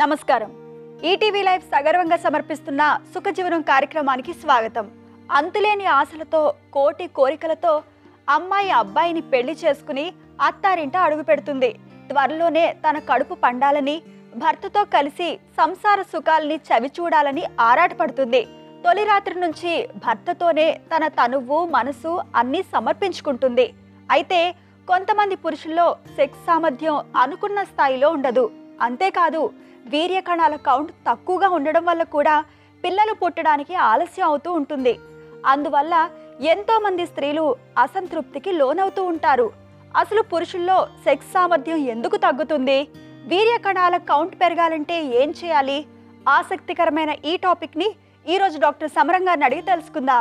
నమస్కారం ETV live సగర్వంగా సమర్పిస్తున్న సుఖజీవనం కార్యక్రమానికి స్వాగతం అంతులేని ఆశలతో కోటి కోరికలతో అమ్మాయి అబ్బాయిని పెళ్లి చేసుకుని అత్తారింట అడుగు పెడుతుంది త్వరలోనే తన కడుపు పండాలని భర్తతో కలిసి సంసార సుఖాలని చవి చూడాలని ఆరాటపడుతుంది తొలి రాత్రి నుంచి భర్తతోనే తన తనువు మనసు అన్నీ సమర్పించుకుంటుంది అయితే కొంతమంది పురుషుల్లో సెక్స్ సామర్థ్యం అనుకున్న స్థాయిలో ఉండదు అంతేకాదు వీర్య కణాల కౌంట్ తక్కువగా ఉండడం వల్ల కూడా పిల్లలు పుట్టడానికి ఆలస్యం అవుతూ ఉంటుంది అందువల్ల ఎంతో మంది స్త్రీలు అసంతృప్తికి లోనవుతూ ఉంటారు అసలు పురుషుల్లో సెక్స్ సామర్థ్యం ఎందుకు తగ్గుతుంది వీర్య కణాల కౌంట్ పెరగాలంటే ఏం చేయాలి ఆసక్తికరమైన ఈ టాపిక్ని ఈరోజు డాక్టర్ సమరం గారిని అడిగి తెలుసుకుందాం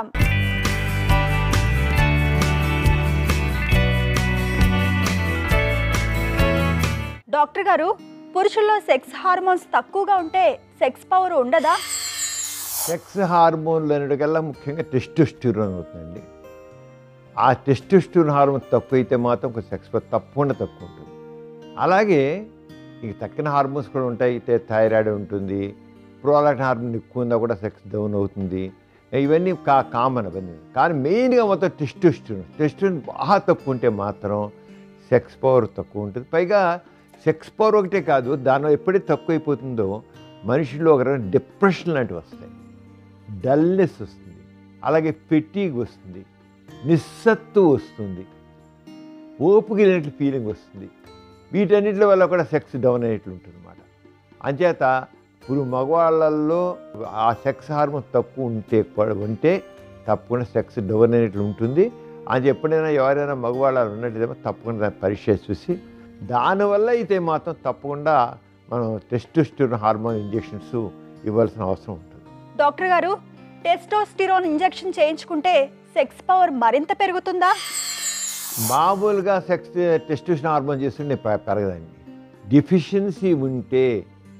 డాక్టర్ గారు పురుషుల్లో సెక్స్ హార్మోన్స్ తక్కువగా ఉంటే సెక్స్ పవర్ ఉండదా సెక్స్ హార్మోన్లు అనేటికల్లా ముఖ్యంగా టెస్టోస్టిరోన్ అవుతుందండి ఆ టెస్టోస్టిరోన్ హార్మోన్ తక్కువ అయితే మాత్రం ఒక సెక్స్ పవర్ తప్పకుండా తక్కువ ఉంటుంది అలాగే ఇక తక్కిన హార్మోన్స్ కూడా ఉంటాయి అయితే థైరాయిడ్ ఉంటుంది ప్రోలాక్ట్ హార్మోన్ ఎక్కువ ఉందా కూడా సెక్స్ డౌన్ అవుతుంది ఇవన్నీ కా కామన్ అవన్నీ కానీ మెయిన్గా మొత్తం టెస్టోస్టిరోన్ టెస్టోన్ బాగా తక్కువ ఉంటే మాత్రం సెక్స్ పవర్ తక్కువ ఉంటుంది పైగా సెక్స్ పవర్ ఒకటే కాదు దానిలో ఎప్పుడైతే తక్కువ అయిపోతుందో మనిషిలో ఒక రకమైన డిప్రెషన్ లాంటివి వస్తాయి డల్నెస్ వస్తుంది అలాగే ఫెటీగ్ వస్తుంది నిస్సత్తు వస్తుంది ఓపిక లేనట్లు ఫీలింగ్ వస్తుంది వీటన్నిటి వల్ల కూడా సెక్స్ డౌన్ అయినట్లు ఉంటుంది అనమాట అంచేత ఇప్పుడు మగవాళ్ళల్లో ఆ సెక్స్ హార్మోన్ తక్కువ ఉంటే కూడా ఉంటే తప్పకుండా సెక్స్ డౌన్ అయినట్లు ఉంటుంది అని ఎప్పుడైనా ఎవరైనా మగవాళ్ళు ఉన్నట్లయితే తప్పకుండా దాన్ని పరీక్ష చూసి దానివల్ల అయితే మాత్రం తప్పకుండా మనం టెస్టోస్టిరోన్ హార్మోన్ ఇంజెక్షన్స్ ఇవ్వాల్సిన అవసరం ఉంటుంది డాక్టర్ గారు టెస్టోస్టిరోన్ ఇంజెక్షన్ చేయించుకుంటే సెక్స్ పవర్ మరింత పెరుగుతుందా మామూలుగా సెక్స్ టెస్టిషన్ హార్మోన్ చేస్తుంటే పె- పెరగదండి డిఫిషియన్సీ ఉంటే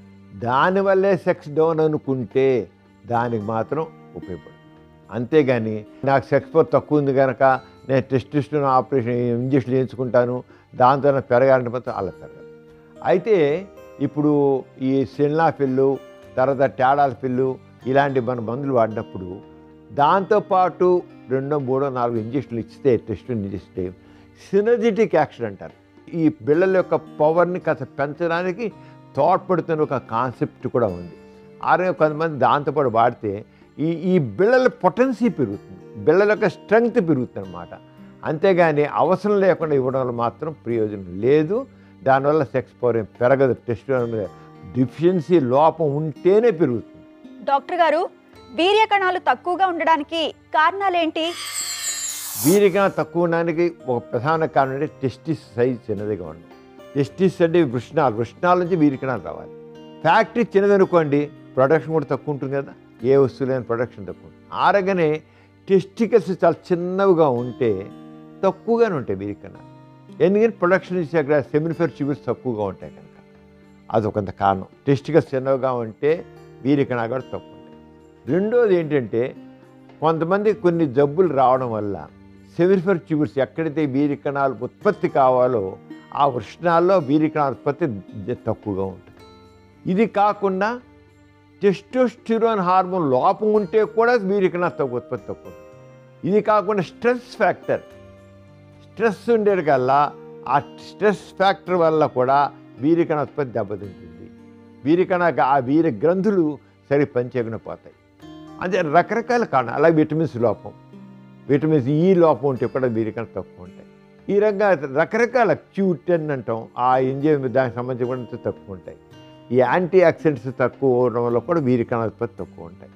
దానివల్లే సెక్స్ డౌన్ అనుకుంటే దానికి మాత్రం ఉపయోగపడుతుంది అంతేగాని నాకు సెక్స్ పవర్ తక్కువ ఉంది కనుక నేను టెస్టిషన్ ఆపరేషన్ ఇంజక్షన్ చేయించుకుంటాను దాంతో నాకు పెరగాలంటే మాత్రం అలా పెరగదు అయితే ఇప్పుడు ఈ సెల్నాఫిల్లు తర్వాత టాడాల్ పిల్లు ఇలాంటి మన మందులు వాడినప్పుడు దాంతోపాటు రెండో మూడో నాలుగు ఇంజక్షన్లు ఇస్తే టెస్ట్ ఇస్తే సినర్జిటిక్ యాక్షన్ అంటారు ఈ బిళ్ళల యొక్క పవర్ని కాస్త పెంచడానికి తోడ్పడుతున్న ఒక కాన్సెప్ట్ కూడా ఉంది ఆరోగ్య కొంతమంది దాంతోపాటు వాడితే ఈ ఈ బిళ్ళల పొటెన్సీ పెరుగుతుంది బిళ్ళల యొక్క స్ట్రెంగ్త్ పెరుగుతుంది అనమాట అంతేగాని అవసరం లేకుండా ఇవ్వడం వల్ల మాత్రం ప్రయోజనం లేదు దానివల్ల సెక్స్ పవర్ ఏం పెరగదు టెస్ట్ డిఫిషియన్సీ లోపం ఉంటేనే పెరుగుతుంది డాక్టర్ గారు వీర్య కణాలు తక్కువగా ఉండడానికి కారణాలేంటి వీరికన్నా తక్కువ ఉండడానికి ఒక ప్రధాన కారణం అంటే టెస్టిస్ సైజ్ చిన్నదిగా ఉండడం టెస్టిస్ అంటే వృష్ణాలు వృష్ణాల నుంచి వీరికణాలు రావాలి ఫ్యాక్టరీ చిన్నదనుకోండి ప్రొడక్షన్ కూడా తక్కువ ఉంటుంది కదా ఏ వస్తువులైన ప్రొడక్షన్ తక్కువ ఉంటుంది ఆరగానే టెస్టికల్స్ చాలా చిన్నవిగా ఉంటే తక్కువగానే ఉంటాయి వీరికణాలు ఎందుకంటే ప్రొడక్షన్ ఇచ్చే అక్కడ సెమినిఫర్ ట్యూబ్స్ తక్కువగా ఉంటాయి కనుక అదొకంత కారణం టెస్టికల్స్ చిన్నవిగా ఉంటే వీరికణాలు కూడా తక్కువ ఉంటాయి రెండోది ఏంటంటే కొంతమంది కొన్ని జబ్బులు రావడం వల్ల సెమినిఫర్ ట్యూబ్స్ ఎక్కడైతే వీరికణాలు ఉత్పత్తి కావాలో ఆ వృష్ణాల్లో వీరికణాల ఉత్పత్తి జ- తక్కువగా ఉంటుంది ఇది కాకుండా టెస్టోస్టిరోన్ హార్మోన్ లోపం ఉంటే కూడా వీరికణాలు తక్కువ ఉత్పత్తి తక్కువ ఉంటుంది. ఇది కాకుండా స్ట్రెస్ ఫ్యాక్టర్ స్ట్రెస్ ఉండేది కల్లా ఆ స్ట్రెస్ ఫ్యాక్టర్ వల్ల కూడా వీరికణ ఉత్పత్తి దెబ్బతింటుంది వీరికణ ఆ వీరి గ్రంథులు సరి పనిచేయకుండా పోతాయి అదే రకరకాల కారణం అలాగే విటమిన్స్ లోపం విటమిన్స్ ఈ లోపం ఉంటే కూడా వీరికణ తక్కువ ఉంటాయి ఈ రకంగా రకరకాల క్యూటెన్ అంటాం ఆ ఎంజైమ్ దానికి సంబంధించి కూడా తక్కువ ఉంటాయి ఈ యాంటీ ఆక్సిడెంట్స్ తక్కువ ఉండడం వల్ల కూడా వీరికణ ఉత్పత్తి తక్కువ ఉంటాయి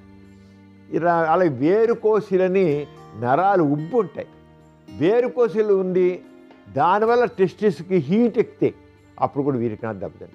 ఇలా అలాగే వేరుకోశీలని నరాలు ఉబ్బు ఉంటాయి వేరుకోశీలు ఉండి దానివల్ల టెస్టిస్కి హీట్ ఎక్కితే అప్పుడు కూడా వీరికణ దెబ్బతింటాయి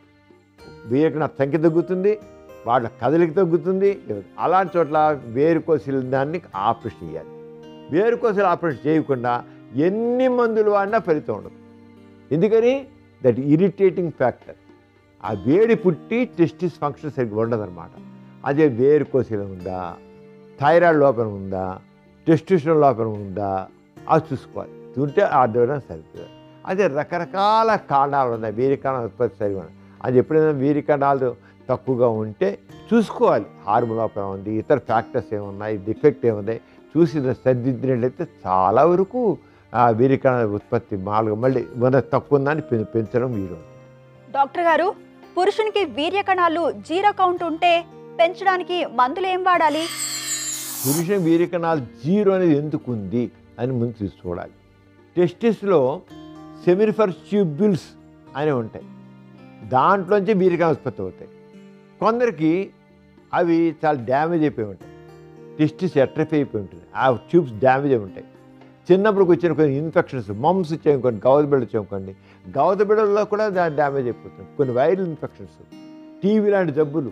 వీరికణ సంఖ్య తగ్గుతుంది వాళ్ళ కదలిక తగ్గుతుంది అలాంటి చోట్ల వేరుకోశీల దాన్ని ఆపరేషన్ చేయాలి వేరుకోశీలు ఆపరేషన్ చేయకుండా ఎన్ని మందులు వాడినా ఫలితం ఉండదు ఎందుకని దట్ ఇరిటేటింగ్ ఫ్యాక్టర్ ఆ వేడి పుట్టి టెస్టిస్ ఫంక్షన్ సరిగ్గా ఉండదన్నమాట అదే వేరుకోశీలం ఉందా థైరాయిడ్ లోపం ఉందా టెస్టిషన్ లోపం ఉందా అది చూసుకోవాలి ఉంటే ఆ డోరం సరిపోతుంది అదే రకరకాల కారణాలు ఉన్నాయి వీరికణాల ఉత్పత్తి సరిగా ఉన్నాయి అది ఎప్పుడైనా వీరికణాలు తక్కువగా ఉంటే చూసుకోవాలి హార్మోన్ లోపం ఉంది ఇతర ఫ్యాక్టర్స్ ఏమున్నాయి డిఫెక్ట్ ఏమున్నాయి చూసి దాన్ని సరిదిద్దినట్లయితే చాలా వరకు ఆ వీరికణ ఉత్పత్తి మామూలుగా మళ్ళీ మన తక్కువ ఉందని పె- పెంచడం వీలు డాక్టర్ గారు పురుషునికి వీర్య కణాలు జీరో కౌంట్ ఉంటే పెంచడానికి మందులు ఏం వాడాలి పురుష వీరికణాలు జీరో అనేది ఎందుకు ఉంది అని ముందు చూసి చూడాలి టెస్టిస్లో సెమినిఫర్ ట్యూబ్యుల్స్ అని ఉంటాయి దాంట్లోంచి వీరికణ ఉత్పత్తి అవుతాయి కొందరికి అవి చాలా డ్యామేజ్ అయిపోయి ఉంటాయి టెస్టిస్ ఎట్రఫీ అయిపోయి ఉంటుంది ఆ ట్యూబ్స్ డ్యామేజ్ అయి ఉంటాయి చిన్నప్పుడు వచ్చిన కొన్ని ఇన్ఫెక్షన్స్ మమ్స్ వచ్చాయనుకోండి గౌద బిడ్డ వచ్చాయనుకోండి గౌద బిడ్డల్లో కూడా దా- డ్యామేజ్ అయిపోతుంది కొన్ని వైరల్ ఇన్ఫెక్షన్స్ టీవీ లాంటి జబ్బులు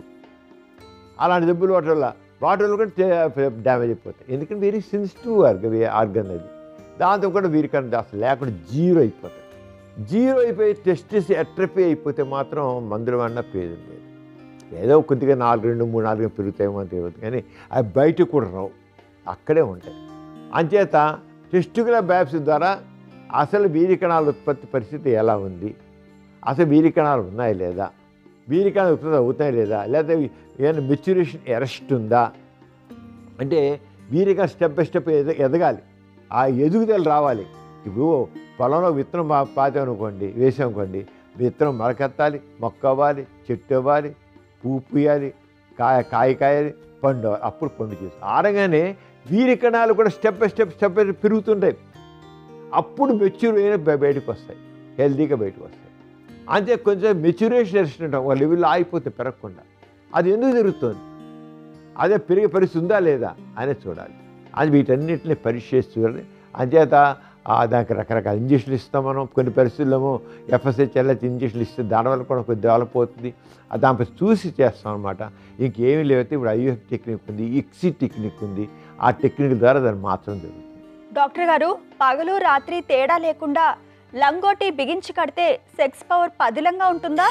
అలాంటి జబ్బులు వాటి వల్ల వాటి వల్ల కూడా టే- డ్యామేజ్ అయిపోతాయి ఎందుకంటే వెరీ సెన్సిటివ్ ఆర్గన్ ఆర్గన్ అది దాంతో కూడా వీరికన్నా అసలు లేకుండా జీరో అయిపోతాయి జీరో అయిపోయి టెస్టిస్ ఎట్రఫీ అయిపోతే మాత్రం మందులు వాడినా ప్రయోజనం లేదు ఏదో కొద్దిగా నాలుగు రెండు మూడు నాలుగు పెరుగుతాయేమో అని తెలియదు కానీ అవి బయటకు కూడా రావు అక్కడే ఉంటాయి అంచేత టెస్టికులర్ బయాప్సీ ద్వారా అసలు వీరికణాల ఉత్పత్తి పరిస్థితి ఎలా ఉంది అసలు వీరికణాలు ఉన్నాయా లేదా వీరికణాలు ఉత్పత్తి అవుతాయా లేదా లేదా ఏమైనా మెచ్యురేషన్ ఎరెస్ట్ ఉందా అంటే వీరిగా స్టెప్ బై స్టెప్ ఎద ఎదగాలి ఆ ఎదుగుదల రావాలి ఇప్పుడు పొలంలో విత్తనం పా పాతామనుకోండి వేసామనుకోండి విత్తనం మొలకెత్తాలి మొక్క అవ్వాలి చెట్టు అవ్వాలి పువ్వు పూయాలి కాయ కాయ కాయాలి పండు అవ్వాలి. అప్పుడు పండు చేసి ఆడగానే వీరికణాలు కూడా step by step step by step పెరుగుతుంటాయి అప్పుడు మెచ్యూర్ అయిన బయ- బయటకు వస్తాయి హెల్తీగా బయటకు వస్తాయి అంతే కొంచెం మెచ్యూరేషన్ ఎరెస్ట్ ఉంటాం ఒక లెవెల్లో ఆగిపోతే పెరగకుండా అది ఎందుకు జరుగుతుంది అదే పెరిగే పరిస్థితి ఉందా లేదా అనేది చూడాలి అది వీటన్నిటిని పరీక్ష చేసి చూడాలి అంచేత ఆ దానికి రకరకాల ఇంజక్షన్లు ఇస్తాం మనం కొన్ని పరిస్థితుల్లో ఎఫ్ఎస్హెచ్ ఎల్హెచ్ ఇంజక్షన్లు ఇస్తే దానివల్ల కూడా కొద్ది డెవలప్ అవుతుంది ఆ దానిపై చూసి చేస్తాం అనమాట ఇంకేమీ లేకపోతే ఇప్పుడు ఐఎఫ్ టెక్నిక్ ఉంది ఇక్సీ టెక్నిక్ ఉంది ఆ టెక్నిక్ ద్వారా దాన్ని మార్చడం జరుగుతుంది డాక్టర్ గారు పగలు రాత్రి తేడా లేకుండా లంగోటి బిగించి కడితే సెక్స్ పవర్ పదిలంగా ఉంటుందా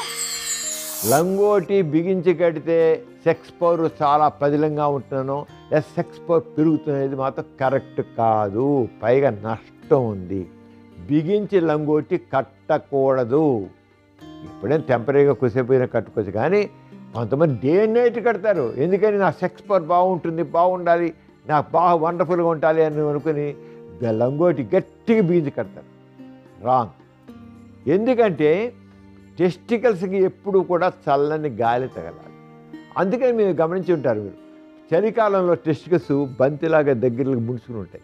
లంగోటి బిగించి కడితే సెక్స్ పవర్ చాలా పదిలంగా ఉంటున్నాను లేదా సెక్స్ పవర్ పెరుగుతున్నది మాత్రం కరెక్ట్ కాదు పైగా నష్టం ఉంది బిగించి లంగోటి కట్టకూడదు ఇప్పుడే టెంపరీగా కుసేపోయినా కట్టుకోవచ్చు కానీ కొంతమంది డే అండ్ నైట్ కడతారు ఎందుకని నా సెక్స్ పవర్ బాగుంటుంది బాగుండాలి నాకు బాగా వండర్ఫుల్గా ఉండాలి అని అనుకుని లంగోటి గట్టిగా బిగించి కడతారు రాంగ్ ఎందుకంటే టెస్టికల్స్కి ఎప్పుడు కూడా చల్లని గాలి తగలాలి అందుకని మీరు గమనించి ఉంటారు మీరు చలికాలంలో టెస్టికల్స్ బంతిలాగా దగ్గరలకు ముడుచుకుని ఉంటాయి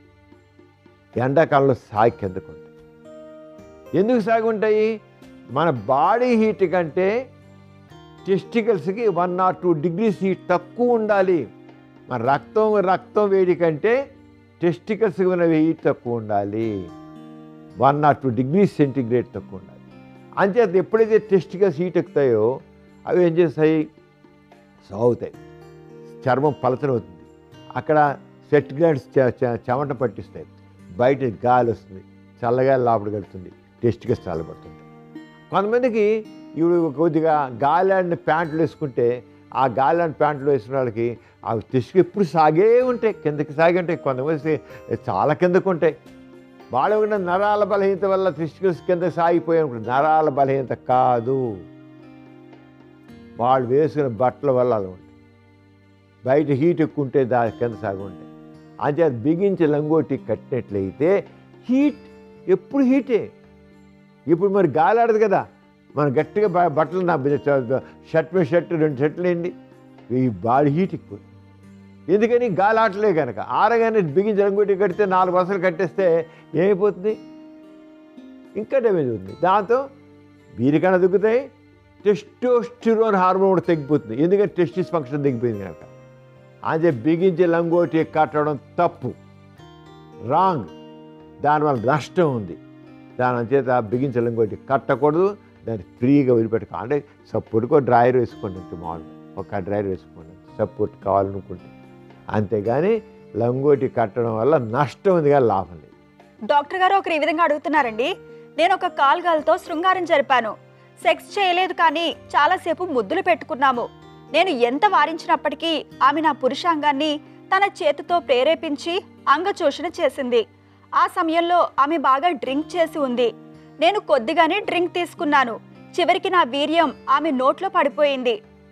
ఎండాకాలంలో సాగి కిందకు ఉంటాయి ఎందుకు సాగి ఉంటాయి మన బాడీ హీట్ కంటే టెస్టికల్స్కి one or two degrees heat తక్కువ ఉండాలి మన రక్తం రక్తం వేడి కంటే టెస్టికల్స్కి ఉన్న హీట్ తక్కువ ఉండాలి one or two degrees centigrade తక్కువ ఉండాలి అంచేత ఎప్పుడైతే టెస్టికల్స్ హీట్ ఎక్కుతాయో అవి ఏం చేస్తాయి సాగుతాయి చర్మం పలచనవుతుంది అక్కడ సెట్ గ్లాండ్స్ చెమట పట్టిస్తాయి బయట గాలి వస్తుంది చల్లగా లోపలికి వెళ్తుంది టెస్టికల్స్ చల్లబడుతుంది కొంతమందికి ఇప్పుడు కొద్దిగా గాలాడిన ప్యాంట్లు వేసుకుంటే ఆ గాలాడిన ప్యాంట్లు వేసిన వాళ్ళకి ఆ టెస్టిక ఎప్పుడు సాగే ఉంటాయి కిందకి సాగి ఉంటాయి కొంతమంది చాలా కిందకు ఉంటాయి వాళ్ళు ఉన్న నరాల బలహీనత వల్ల టెస్టికల్స్ కింద సాగిపోయి అనుకుంటారు నరాల బలహీనత కాదు వాళ్ళు వేసుకున్న బట్టల వల్ల అలా ఉంటాయి బయట హీట్ ఎక్కువ ఉంటే దాని కింద సాగి ఉంటాయి అంతే బిగించి లంగోటి కట్టినట్లయితే హీట్ ఎప్పుడు హీటే ఇప్పుడు మరి గాలి ఆడదు కదా మనం గట్టిగా బ- బట్టలు నా షర్ట్ మీద షర్ట్ రెండు షర్ట్లు వేయండి ఈ బాడీ హీట్ ఎక్కువ ఎందుకని గాలి ఆటలే కనుక ఆరగానే బిగించి రంగుటి కడితే నాలుగు వరుసలు కట్టేస్తే ఏమైపోతుంది ఇంకా డ్యామేజ్ అవుతుంది దాంతో వీరికన్నా తగ్గుతాయి టెస్టోస్టిరోన్ హార్మోన్ కూడా తగ్గిపోతుంది ఎందుకంటే టెస్టిస్ ఫంక్షన్ తగ్గిపోయింది కనుక అదే బిగించి లంగోటి కట్టడం తప్పు రాంగ్ దానివల్ల నష్టం ఉంది దాని చేత బిగించి లంగోటి కట్టకూడదు దాన్ని ఫ్రీగా వదిలిపెట్టుకో అంటే సపోర్ట్కో డ్రైవర్ వేసుకోండి అంతే మామూలుగా ఒక డ్రైవర్ వేసుకోండి సపోర్ట్ కావాలనుకుంటే అంతేగాని లంగోటి కట్టడం వల్ల నష్టం ఉంది కానీ లాభం లేదు డాక్టర్ గారు ఒకరు ఈ విధంగా అడుగుతున్నారండి నేను ఒక కాల్ గర్ల్తో శృంగారం జరిపాను సెక్స్ చేయలేదు కానీ చాలాసేపు ముద్దులు పెట్టుకున్నాము నేను ఎంత వారించినప్పటికీ ఆమె నా పురుషాంగాన్ని తన చేతితో ప్రేరేపించి అంగచోషణ చేసింది ఆ సమయంలో ఆమె బాగా డ్రింక్ చేసి ఉంది నేను కొద్దిగానే డ్రింక్ తీసుకున్నాను చివరికి నా వీర్యం ఆమె నోట్లో పడిపోయింది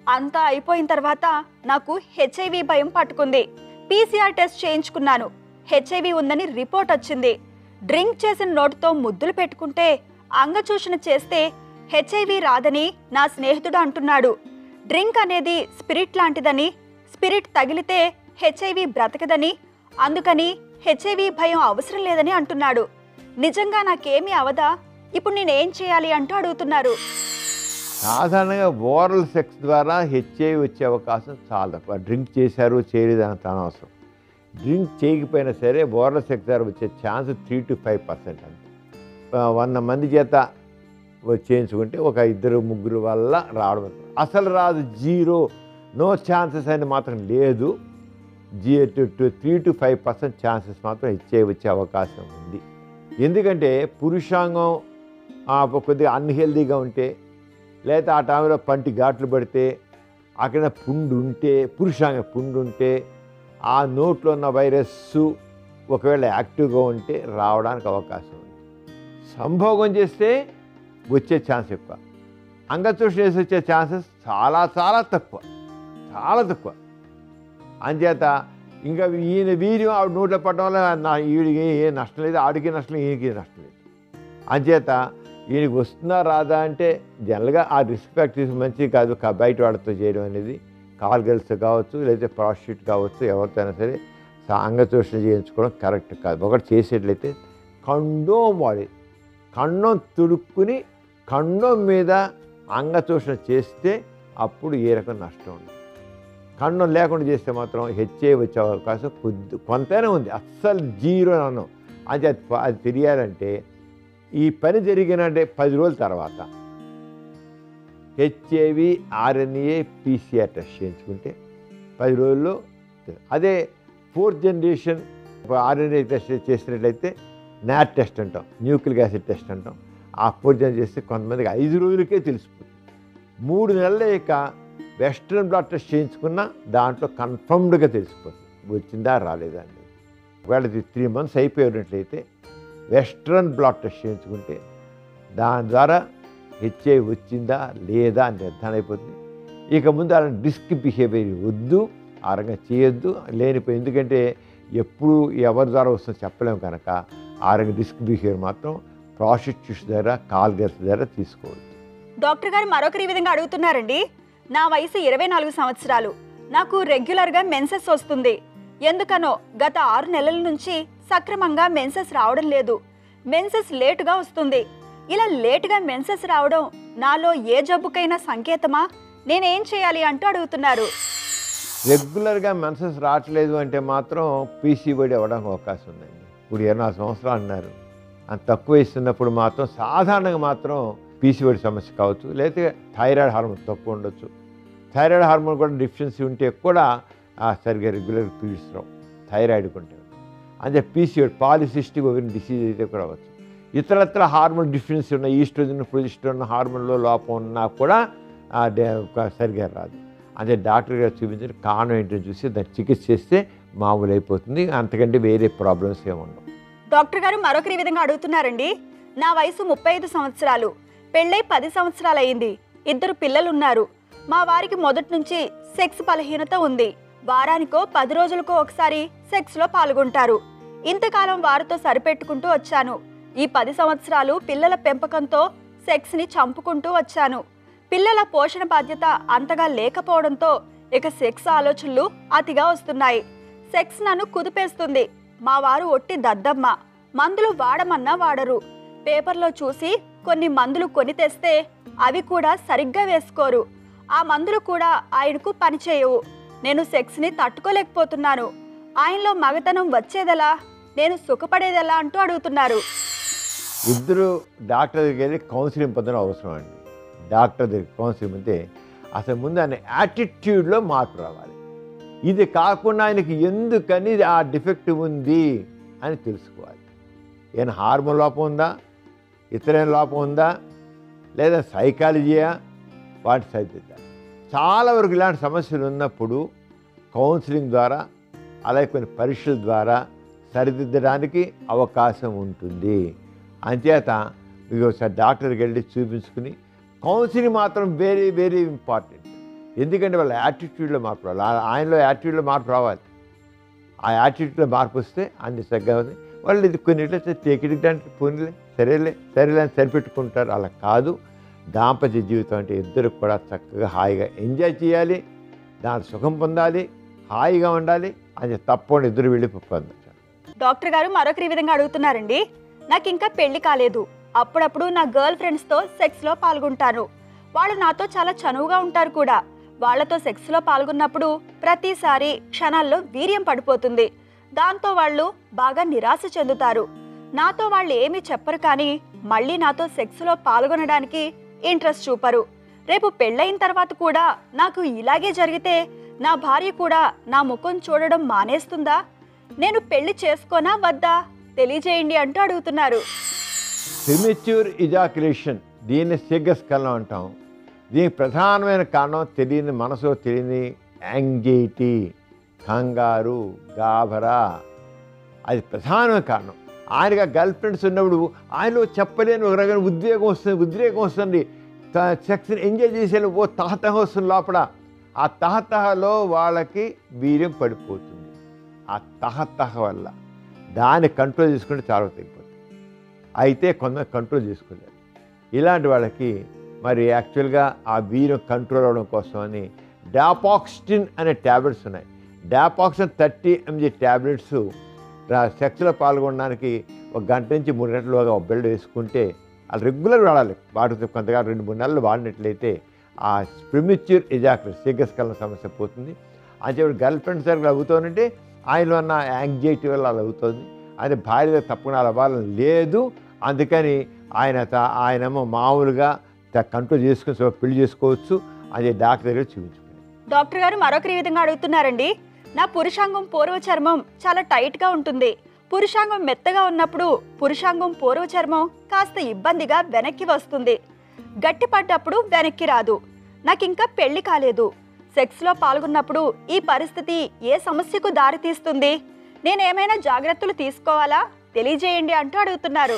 అంతా అయిపోయిన తర్వాత నాకు హెచ్ఐవి భయం పట్టుకుంది పీసీఆర్ టెస్ట్ చేయించుకున్నాను హెచ్ఐవి ఉందని రిపోర్ట్ వచ్చింది డ్రింక్ చేసిన నోటుతో ముద్దులు పెట్టుకుంటే అంగచూషణ చేస్తే హెచ్ఐవి రాదని నా స్నేహితుడు అంటున్నాడు డ్రింక్ అనేది స్పిరిట్ లాంటిదని స్పిరిట్ తగిలితే హెచ్ఐవి బ్రతకదని అందుకని హెచ్ఐవి భయం అవసరం లేదని అంటున్నాడు నిజంగా నాకేమీ అవదా ఇప్పుడు నేనేం చేయాలి అంటూ అడుగుతున్నారు సాధారణంగా ఓరల్ సెక్స్ ద్వారా హెచ్ఐవి వచ్చే అవకాశం చాలా తక్కువ డ్రింక్ చేశారు చేయలేదు అంత అనవసరం డ్రింక్ చేయకపోయినా సరే ఓరల్ సెక్స్ ద్వారా వచ్చే chance three to five percent అంతే ఆ, వంద మంది చేత వ- చేయించుకుంటే ఒక ఇద్దరు ముగ్గురు వల్ల రావడం అసలు రాదు జీరో నో ఛాన్సెస్ అని మాత్రం లేదు జీ to two three to five percent chances మాత్రం హెచ్ఐవి వచ్చే అవకాశం ఉంది ఎందుకంటే పురుషాంగం ఆ, కొద్దిగా అన్హెల్దీగా ఉంటే లేదా ఆ టైంలో పంటి ఘాట్లు పడితే అక్కడ పుండు ఉంటే పురుషాంగ పుండు ఉంటే ఆ నోట్లో ఉన్న వైరస్ ఒకవేళ యాక్టివ్గా ఉంటే రావడానికి అవకాశం ఉంది సంభోగం చేస్తే వచ్చే ఛాన్స్ ఎక్కువ అంగచూషణ చేసి వచ్చే ఛాన్సెస్ చాలా చాలా తక్కువ చాలా తక్కువ అంచేత ఇంకా ఈయన వీర్యం ఆవిడ నోట్లో పడడం వల్ల నా ఈవిడికి ఏ నష్టం లేదు ఆడికి నష్టం లేదు ఈయనకి నష్టం లేదు అంచేత ఈయనకి వస్తుందా రాదా అంటే జనరల్గా ఆ రిస్క్ ఫ్యాక్టరీస్ మంచిది కాదు కా- బయట వాడితో చేయడం అనేది కాల్ గర్ల్స్ కావచ్చు లేదా ప్రాస్టిట్యూట్ కావచ్చు ఎవరితో అయినా సరే సా- అంగచూషణ చేయించుకోవడం కరెక్ట్ కాదు ఒకటి చేసేట్లయితే కండోం వాడి కండం తుడుక్కుని కండం మీద అంగచూషణ చేస్తే అప్పుడు ఏ రకం నష్టం ఉండదు కండం లేకుండా చేస్తే మాత్రం హెచ్ఏ వచ్చే అవకాశం కొద్ది కొంతైనా ఉంది అస్సలు జీరో అని అన్నాం అది అది అది తెలియాలంటే ఈ పని జరిగిన అంటే పది రోజుల తర్వాత హెచ్ఏవి ఆర్ఎన్ఏ పీసీఆర్ టెస్ట్ చేయించుకుంటే పది రోజుల్లో తెలు- అదే ఫోర్త్ జనరేషన్ ఆర్ఎన్ఏ టెస్ట్ చేసినట్లయితే నాట్ టెస్ట్ అంటాం న్యూక్లిక్ యాసిడ్ టెస్ట్ అంటాం ఆ ఫోర్త్ జనరేషన్ చేస్తే కొంతమందికి ఐదు రోజులకే తెలిసిపోతుంది మూడు నెలల ఇక వెస్ట్రన్ బ్లడ్ టెస్ట్ చేయించుకున్నా దాంట్లో కన్ఫర్మ్డ్గా తెలిసిపోతుంది వచ్చిందా రాలేదా అనేది ఒకవేళ త్రీ మంత్స్ అయిపోయినట్లయితే వెస్ట్రన్ బ్లడ్ టెస్ట్ చేయించుకుంటే దాని ద్వారా హెచ్ఐ వచ్చిందా లేదా అని నిర్ధారణ అయిపోతుంది ఇక ముందు అలా డిస్క్ బిహేవియర్ వద్దు ఆ రకంగా చేయొద్దు లేనిపోయి ఎందుకంటే ఎప్పుడు ఎవరి ద్వారా వస్తుందో చెప్పలేము కనుక ఆ రకంగా డిస్క్ బిహేవియర్ మాత్రం ప్రాస్టిట్యూషన్ ద్వారా కాల్ గర్ల్స్ ద్వారా తీసుకోవద్దు డాక్టర్ గారు మరొకరు ఈ విధంగా అడుగుతున్నారండి నా వయసు ఇరవై నాలుగు సంవత్సరాలు నాకు రెగ్యులర్గా మెన్సెస్ వస్తుంది ఎందుకనో గత ఆరు నెలల నుంచి సక్రమంగా మెన్సెస్ రావడం లేదు మెన్సెస్ లేటుగా వస్తుంది ఇలా లేటుగా మెన్సెస్ రావడం నాలో ఏ జబ్బుకైనా సంకేతమా నేనేం చేయాలి అంటూ అడుగుతున్నారు రెగ్యులర్గా మెన్సెస్ రావట్లేదు అంటే మాత్రం పీసీబడి అవ్వడానికి అవకాశం ఉందండి ఇప్పుడు ఇరవై నాలుగు సంవత్సరాలు అన్నారు అంత తక్కువ ఇస్తున్నప్పుడు మాత్రం సాధారణంగా మాత్రం పీసీబడి సమస్య కావచ్చు లేకపోతే థైరాయిడ్ హార్మోన్ తక్కువ ఉండొచ్చు థైరాయిడ్ హార్మోన్ కూడా డిఫిషియన్సీ ఉంటే కూడా ఆ, సరిగ్గా రెగ్యులర్ పీరియడ్స్ రావు థైరాయిడ్ ఉంటే అంటే పీసీఓడి పాలిసిస్టిక్ ఒకరి డిసీజ్ అయితే కూడా అవ్వచ్చు ఇతరత్ర హార్మోన్ డిఫిషియన్సీ ఉన్న ఈస్ట్రోజన్ ప్రొజిస్ట్రోన్ హార్మోన్లో లోపం ఉన్నా కూడా ఆ, డే- ఒక సరిగ్గా రాదు అదే డాక్టర్ గారు చూపించిన కారణం ఏంటో చూసి దాన్ని చికిత్స చేస్తే మామూలు అయిపోతుంది అంతకంటే వేరే ప్రాబ్లమ్స్ ఏమి ఉండవు డాక్టర్ గారు మరొకరి ఈ విధంగా అడుగుతున్నారండి నా వయసు ముప్పై ఐదు సంవత్సరాలు పెళ్ళై పది సంవత్సరాలు అయింది ఇద్దరు పిల్లలున్నారు మా వారికి మొదటి నుంచి సెక్స్ బలహీనత ఉంది వారానికో పది రోజులకో ఒకసారి సెక్స్లో పాల్గొంటారు ఇంతకాలం వారితో సరిపెట్టుకుంటూ వచ్చాను ఈ పది సంవత్సరాలు పిల్లల పెంపకంతో సెక్స్ని చంపుకుంటూ వచ్చాను పిల్లల పోషణ బాధ్యత అంతగా లేకపోవడంతో ఇక సెక్స్ ఆలోచనలు అతిగా వస్తున్నాయి సెక్స్ నన్ను కుదిపేస్తుంది మా వారు ఒట్టి దద్దమ్మ మందులు వాడమన్నా వాడరు పేపర్లో చూసి కొన్ని మందులు కొని తెస్తే అవి కూడా సరిగ్గా వేసుకోరు ఆ మందులు కూడా ఆయనకు పనిచేయవు నేను సెక్స్ని తట్టుకోలేకపోతున్నాను ఆయనలో మగతనం వచ్చేదెలా నేను సుఖపడేదెలా అంటూ అడుగుతున్నారు ఇద్దరు డాక్టర్ దగ్గరికి వెళ్ళి కౌన్సిలింగ్ పొందడం అవసరం అండి డాక్టర్ దగ్గర కౌన్సిలింగ్ అంటే అసలు ముందు ఆయన యాటిట్యూడ్లో మార్పు రావాలి ఇది కాకుండా ఆయనకి ఎందుకని ఆ డిఫెక్ట్ ఉంది అని తెలుసుకోవాలి ఏమైనా హార్మోన్ లోపం ఉందా ఇతరైన లోపం ఉందా లేదా సైకాలజీయా వాటి సరిదిద్దాలి చాలా వరకు ఇలాంటి సమస్యలు ఉన్నప్పుడు కౌన్సిలింగ్ ద్వారా అలాగే కొన్ని పరీక్షల ద్వారా సరిదిద్దడానికి అవకాశం ఉంటుంది అంచేత మీకు ఒకసారి డాక్టర్కి వెళ్ళి చూపించుకుని కౌన్సిలింగ్ మాత్రం వెరీ వెరీ ఇంపార్టెంట్ ఎందుకంటే వాళ్ళ యాటిట్యూడ్లో మార్పు రావాలి ఆ- ఆయనలో యాటిట్యూడ్లో మార్పు రావాలి ఆ యాటిట్యూడ్లో మార్పు వస్తే అన్ని చక్కగా ఉంది వాళ్ళు ఇది కొన్నిట్లో టేకిడి దాంట్లో పోనీలే సరేలే సరేలే అని సరిపెట్టుకుంటారు అలా కాదు దాంపత్య జీవితం అంటే ఇద్దరు కూడా చక్కగా హాయిగా ఎంజాయ్ చేయాలి దాని సుఖం పొందాలి హాయిగా ఉండాలి అది తప్పకుండా ఇద్దరు వెళ్ళి పొందొచ్చు డాక్టర్ గారు మరొకరి విధంగా అడుగుతున్నారండి నాకు ఇంకా పెళ్లి కాలేదు అప్పుడప్పుడు నా గర్ల్ ఫ్రెండ్స్తో సెక్స్లో పాల్గొంటాను వాళ్ళు నాతో చాలా చనువుగా ఉంటారు కూడా వాళ్ళతో సెక్స్లో పాల్గొన్నప్పుడు ప్రతిసారి క్షణాల్లో వీర్యం పడిపోతుంది దాంతో వాళ్ళు బాగా నిరాశ చెందుతారు నాతో వాళ్ళు ఏమీ చెప్పరు కానీ మళ్ళీ నాతో సెక్స్లో పాల్గొనడానికి ఇంట్రెస్ట్ చూపరు రేపు పెళ్ళయిన తర్వాత కూడా నాకు ఇలాగే జరిగితే నా భార్య కూడా నా ముఖం చూడడం మానేస్తుందా నేను పెళ్లి చేసుకోనా వద్దా తెలియజేయండి అంటూ అడుగుతున్నారు ప్రిమెచ్యూర్ ఇజాక్యులేషన్ దీన్ని సిగ్గస్కలం అంటాం దీనికి ప్రధానమైన కారణం తెలియని మనసులో తెలియని యాంగ్జైటీ కంగారు గాభరా అది ప్రధానమైన కారణం ఆయనగా గర్ల్ ఫ్రెండ్స్ ఉన్నప్పుడు ఆయనలో చెప్పలేని ఒక రకమైన ఉద్వేగం వస్తుంది ఉద్రేకం వస్తుంది సెక్స్ని ఎంజాయ్ చేసే ఓ తహతహ వస్తుంది లోపల ఆ తహతహలో వాళ్ళకి వీర్యం పడిపోతుంది ఆ తహతహ వల్ల దాన్ని కంట్రోల్ చేసుకుంటే చాలా తగ్గిపోతుంది అయితే కొంత కంట్రోల్ చేసుకోలేరు ఇలాంటి వాళ్ళకి మరి యాక్చువల్గా ఆ వీర్యం కంట్రోల్ అవ్వడం కోసమని డాపాక్స్టిన్ అనే ట్యాబ్లెట్స్ ఉన్నాయి డాపాక్సిన్ థర్టీ ఎంజీ ట్యాబ్లెట్స్ సెక్స్లో పాల్గొనడానికి ఒక గంట నుంచి మూడు గంటలుగా ఒక బెల్ట్ వేసుకుంటే అది రెగ్యులర్ వాడాలి వాటితో కొంతగా రెండు మూడు నెలలు వాడినట్లయితే ఆ ప్రిమిచ్యూర్ ఎజాక్యులర్ సిగ్గస్కలన సమస్య పోతుంది అని చెప్పి గర్ల్ ఫ్రెండ్స్ దగ్గర అవుతోనంటే ఆయనలో ఉన్న యాంగ్జైటీ వల్ల అలా అవుతుంది అది భార్య దగ్గర తప్పకుండా అలా అవ్వాలని లేదు అందుకని ఆయన త- ఆయనేమో మామూలుగా త- కంట్రోల్ చేసుకుని సో పెళ్లి చేసుకోవచ్చు అది డాక్టర్ దగ్గర చూపించుకుని డాక్టర్ గారు మరొకరి విధంగా అడుగుతున్నారండి నా పురుషాంగం పూర్వ చర్మం చాలా టైట్ గా ఉంటుంది పురుషాంగం మెత్తగా ఉన్నప్పుడు పురుషాంగం పూర్వ చర్మం కాస్త ఇబ్బందిగా వెనక్కి వస్తుంది గట్టిపడ్డప్పుడు వెనక్కి రాదు నాకు ఇంకా పెళ్లి కాలేదు సెక్స్లో పాల్గొన్నప్పుడు ఈ పరిస్థితి ఏ సమస్యకు దారితీస్తుంది నేనేమైనా జాగ్రత్తలు తీసుకోవాలా తెలియజేయండి అంటూ అడుగుతున్నారు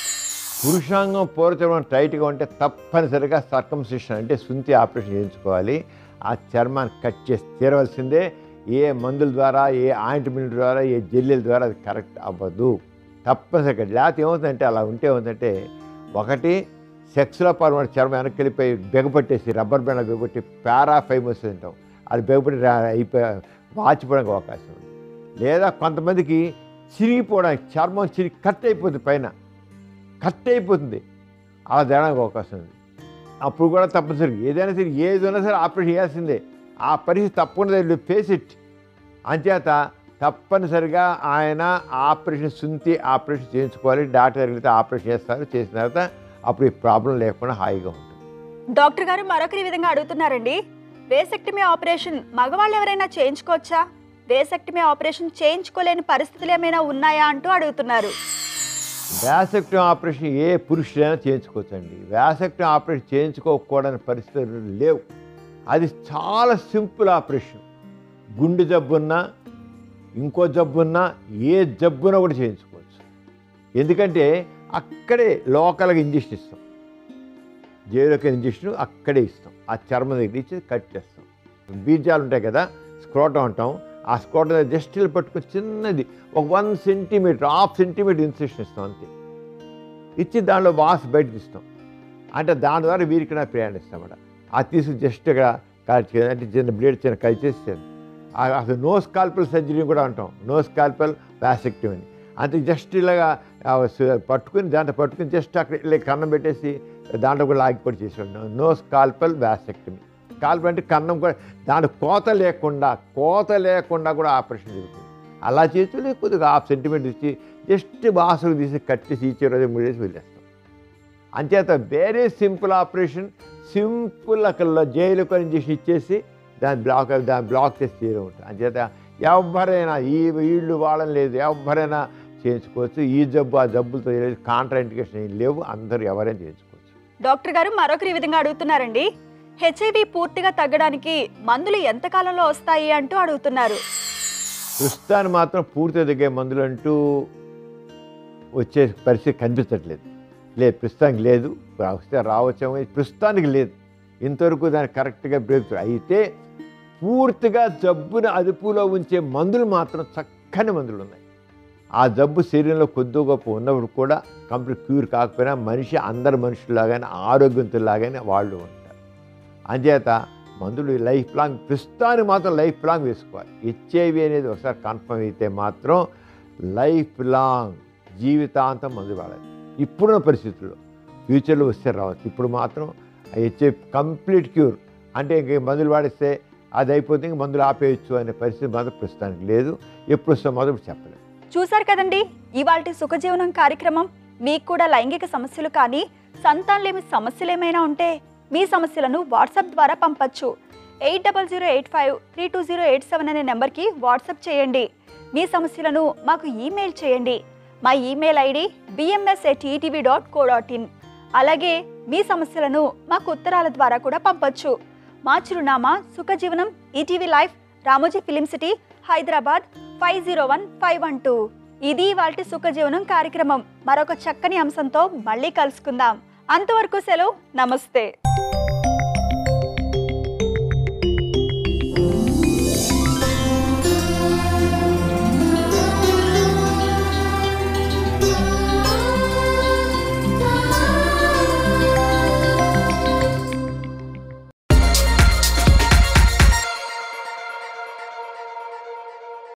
పురుషాంగం పూర్వచర్మం టైట్గా ఉంటే తప్పనిసరిగా సర్కంసిషన్ అంటే సుంతి ఆపరేషన్ చేయించుకోవాలి ఆ చర్మాన్ని కట్ చేసి తీరవలసిందే ఏ మందుల ద్వారా ఏ ఆయింట్మెంట్ ద్వారా ఏ జెల్లీల ద్వారా అది కరెక్ట్ అవ్వదు తప్పనిసరిగా లేకపోతే ఏమవుతుందంటే అలా ఉంటే ఏమవుతుందంటే ఒకటి సెక్స్లో పాల్గొన్న చర్మం వెనక్కి వెళ్ళిపోయి బెగపట్టేసి రబ్బర్ బ్యాండ్ బెగపట్టి పారాఫైమస్ అంటాం అది బెగపట్టి రా- అయిపోయి వాచిపోవడానికి అవకాశం ఉంది లేదా కొంతమందికి చిరిగిపోవడానికి చర్మం చిరిగి కట్ అయిపోతుంది పైన కట్ అయిపోతుంది అలా తేడానికి అవకాశం ఉంది అప్పుడు కూడా తప్పనిసరి ఏదైనా సరే ఏది ఉన్నా సరే ఆపరేషన్ చేయాల్సిందే ఆ పరిస్థితి తప్పకుండా ఫేస్ ఇట్ అంచేత తప్పనిసరిగా ఆయన ఆపరేషన్ సుంతి ఆపరేషన్ చేయించుకోవాలి డాక్టర్ దగ్గరికి వెళ్తే ఆపరేషన్ చేస్తారు చేసిన తర్వాత అప్పుడు ఈ ప్రాబ్లం లేకుండా హాయిగా ఉంటుంది డాక్టర్ గారు మరొకరి విధంగా అడుగుతున్నారండి వేసెక్టమీ ఆపరేషన్ మగవాళ్ళు ఎవరైనా చేయించుకోవచ్చా వేసెక్టమీ ఆపరేషన్ చేయించుకోలేని పరిస్థితులు ఏమైనా ఉన్నాయా అంటూ అడుగుతున్నారు వ్యాసక్టమ్ ఆపరేషన్ ఏ పురుషుడైనా చేయించుకోవచ్చండి వ్యాసక్టమ్ ఆపరేషన్ చేయించుకోకూడని పరిస్థితులు లేవు అది చాలా సింపుల్ ఆపరేషన్ గుండె జబ్బున్నా ఇంకో జబ్బున్నా ఏ జబ్బున్నా కూడా చేయించుకోవచ్చు ఎందుకంటే అక్కడే లోకల్గా ఇంజక్షన్ ఇస్తాం జైలుకి ఇంజక్షన్ అక్కడే ఇస్తాం ఆ చర్మం దగ్గర ఇచ్చి కట్ చేస్తాం బీజాలు ఉంటాయి కదా స్క్రోటం అంటాం ఆ స్క్రోటం దగ్గర జస్ట్ ఇలా పట్టుకొని చిన్నది ఒక one centimetre half centimetre incision ఇస్తాం అంతే ఇచ్చి దానిలో వాస్ బయట తీస్తాం అంటే దాని ద్వారా వీరికి నా ప్రయాణిస్తామట అది తీసుకుని జస్ట్ ఇక్కడ కట్ చేయాలి అంటే చిన్న బ్లేడ్ చిన్న కట్ చేసేది అసలు నో స్కాల్పల్ సర్జరీ కూడా అంటాం నో స్కాల్పల్ వ్యాసెక్టివ్ అని అంటే జస్ట్ ఇలాగా ఆ, స- పట్టుకుని దాంట్లో పట్టుకుని జస్ట్ అక్కడ ఇలా కన్నం పెట్టేసి దాంట్లో కూడా లాగిపోయి చేసేవాడు నో స్కాల్పల్ వ్యాసెక్టమీ స్కాల్పల్ అంటే కన్నం కూడా దాంట్లో కోత లేకుండా కోత లేకుండా కూడా ఆపరేషన్ జరుగుతుంది అలా చేసి లేకపోతే కొద్దిగా హాఫ్ సెంటీమీటర్ ఇచ్చి జస్ట్ బాసులు తీసి కట్ చేసి ఇచ్చే రోజు మూడు చేసి వదిలేస్తాం అంచేత వెరీ సింపుల్ ఆపరేషన్ సింపుల్ అక్కడ జైలు కొని ఇంజక్షన్ ఇచ్చేసి దాని బ్లాక్ దాన్ని బ్లాక్ చేసి చేయడం ఉంటుంది అంచేత ఎవరైనా ఈ వీళ్ళు వాళ్ళని లేదు ఎవరైనా చేయించుకోవచ్చు ఈ జబ్బు ఆ జబ్బులతో కాంట్రా ఇండికేషన్ ఏం లేవు అందరూ ఎవరైనా చేయించుకోవచ్చు డాక్టర్ గారు మరొకరి విధంగా అడుగుతున్నారండి హెచ్ఐవి పూర్తిగా తగ్గడానికి మందులు ఎంత కాలంలో వస్తాయి అంటూ అడుగుతున్నారు ప్రస్తుతాన్ని మాత్రం పూర్తి తగ్గే మందులు అంటూ వచ్చే పరిస్థితి కనిపించట్లేదు లేదు ప్రస్తుతానికి లేదు వస్తే రావచ్చేమో ప్రస్తుతానికి లేదు ఇంతవరకు దాన్ని కరెక్ట్గా బ్రేక్ అయితే పూర్తిగా జబ్బుని అదుపులో ఉంచే మందులు మాత్రం చక్కని మందులు ఉన్నాయి ఆ జబ్బు శరీరంలో కొద్ది గొప్ప ఉన్నప్పుడు కూడా కంప్లీట్ క్యూర్ కాకపోయినా మనిషి అందరు మనుషుల్లాగానే ఆరోగ్యంతులాగానే వాళ్ళు ఉంటారు అంచేత మందులు లైఫ్ లాంగ్ ప్రస్తుతానికి మాత్రం లైఫ్ లాంగ్ వేసుకోవాలి హెచ్ఐవి అనేది ఒకసారి కన్ఫర్మ్ అయితే మాత్రం లైఫ్ లాంగ్ జీవితాంతం మందు వాడాలి ఇప్పుడున్న పరిస్థితుల్లో ఫ్యూచర్లో వస్తే రావచ్చు ఇప్పుడు మాత్రం హెచ్ఐవి కంప్లీట్ క్యూర్ అంటే ఇంక మందులు వాడిస్తే అది అయిపోతే ఇంక మందులు ఆపేయచ్చు అనే పరిస్థితి మాత్రం ప్రస్తుతానికి లేదు ఎప్పుడు వస్తే మాత్రం చెప్పలేదు చూశారు కదండి ఇవాల్టి సుఖజీవనం కార్యక్రమం మీకు కూడా లైంగిక సమస్యలు కానీ సంతానలేమి సమస్యలు ఏమైనా ఉంటే మీ సమస్యలను వాట్సాప్ ద్వారా పంపచ్చు eight double zero eight five three two zero eight seven అనే నెంబర్కి వాట్సాప్ చేయండి మీ సమస్యలను మాకు ఈమెయిల్ చేయండి మా email ID BMS at ETV dot co dot in అలాగే మీ సమస్యలను మాకు ఉత్తరాల ద్వారా కూడా పంపొచ్చు మా చిరునామా Sukhajeevanam ETV life Ramoji film city Hyderabad five zero one five one two ఇది వాటి సుఖజీవనం కార్యక్రమం మరొక చక్కని అంశంతో మళ్ళీ కలుసుకుందాం అంతవరకు సెలవు నమస్తే